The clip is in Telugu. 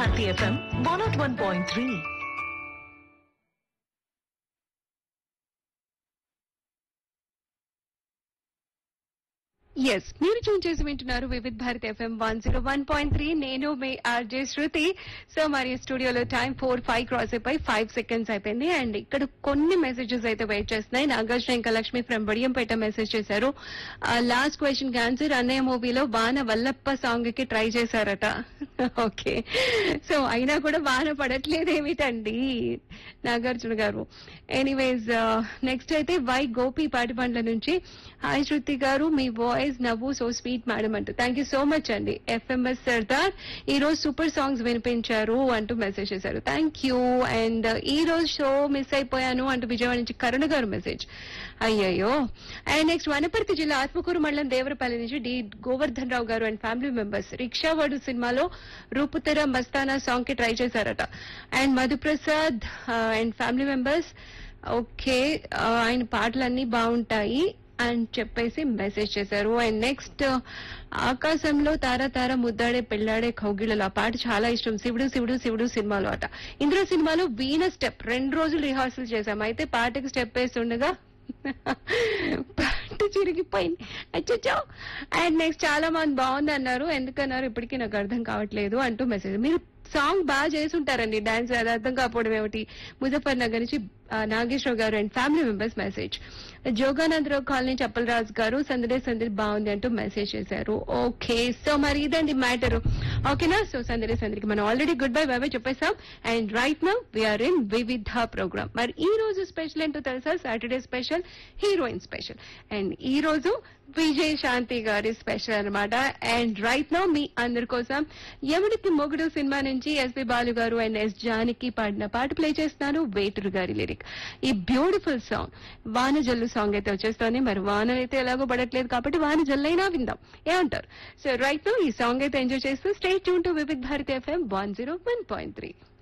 Bharati F M one nought one point three ఎస్ మీరు చూన్ చేసి వింటున్నారు Vividh Bharat F M one zero one point three నేను మీ ఆర్జే శృతి సో మరి స్టూడియోలో టైం ఫోర్ ఫైవ్ క్రాస్ అయిపోయి ఫైవ్ సెకండ్స్ అయిపోయింది అండ్ ఇక్కడ కొన్ని మెసేజెస్ అయితే వెయిట్ చేస్తున్నాయి నాగార్జున ఇంకా లక్ష్మి ఫ్రమ్ బడియంపేట మెసేజ్ చేశారు లాస్ట్ క్వశ్చన్ కి ఆన్సర్ అన్నయ్య మూవీలో వాన వల్లప్ప సాంగ్ కి ట్రై చేశారట ఓకే సో అయినా కూడా వాన పడట్లేదు ఏమిటండి నాగార్జున గారు ఎనీవేస్ నెక్స్ట్ అయితే వై గోపి పాటిబండ్ల నుంచి హాయ్ శృతి గారు మీ వాయిస్ నవ్వు సో స్వీట్ మేడం అంటూ థ్యాంక్ యూ సో మచ్ అండి ఎఫ్ఎంఎస్ సర్దార్ ఈ రోజు సూపర్ సాంగ్స్ వినిపించారు అంటూ మెసేజ్ చేశారు థ్యాంక్ యూ అండ్ ఈ రోజు షో మిస్ అయిపోయాను అంటూ విజయవాడ నుంచి కరుణ గారు మెసేజ్ అయ్యయ్యో అండ్ నెక్స్ట్ వనపర్తి జిల్లా ఆత్మకూరు మండలం దేవరపల్లి నుంచి డి గోవర్ధన్ రావు గారు అండ్ ఫ్యామిలీ మెంబర్స్ రిక్షావాడు సినిమాలో రూపుతెర మస్తానా సాంగ్ కి ట్రై చేశారట and Madhuprasad and family members okay ఆయన పాటలన్నీ బాగుంటాయి అని చెప్పేసి మెసేజ్ చేశారు అండ్ నెక్స్ట్ ఆకాశంలో తార తార ముద్దాడే పెళ్ళాడే కౌగిళ్ళలో ఆ పాట చాలా ఇష్టం శివుడు శివుడు శివుడు సినిమాలో అట ఇందులో సినిమాలో వీణ స్టెప్ రెండు రోజులు రిహార్సల్ చేశాం అయితే పాటకి స్టెప్ వేస్తుండగా పాట చిరిగిపోయింది అచ్చచ్చో అండ్ నెక్స్ట్ చాలా మంది బాగుంది అన్నారు ఎందుకన్నారు ఇప్పటికీ నాకు అర్థం కావట్లేదు అంటూ మెసేజ్ మీరు సాంగ్ బాగా చేసి ఉంటారండి డాన్స్ అది అర్థం కాకపోవడం ఏమిటి ముజఫర్ నగర్ నుంచి ఆ, Nageswararao garu and family members message Joganandarao colony Chappalaraju garu Sandade సందడి బాగుంది అంటూ మెసేజ్ చేశారు ఓకే సో మరి ఇదండి మ్యాటర్ ఓకేనా సో సందడే సందడికి మనం ఆల్రెడీ గుడ్ బై బాయ్ చెప్పేసాం and right now we're in Vividha program మరి ఈ రోజు స్పెషల్ ఏంటో తెలుసా Saturday special heroine special and ఈ రోజు విజయ్ శాంతి గారి స్పెషల్ అన్నమాట అండ్ రైట్ నౌ మీ అందరి కోసం ఎవరికి మొగుడు సినిమా నుంచి ఎస్పి బాలు గారు అండ్ ఎస్ జానకి పాడిన పాట ప్లే చేస్తున్నాను వేటూరు గారి లిరిక్ ఈ బ్యూటిఫుల్ సాంగ్ వాన జల్లు సాంగ్ అయితే వచ్చేస్తోంది మరి వాన అయితే ఎలాగో పడట్లేదు కాబట్టి వాన జల్లైనా విందాం ఏమంటారు సో రైట్ నౌ ఈ సాంగ్ అయితే ఎంజాయ్ చేస్తూ stay tune to Vividh Bharati F M one zero one point three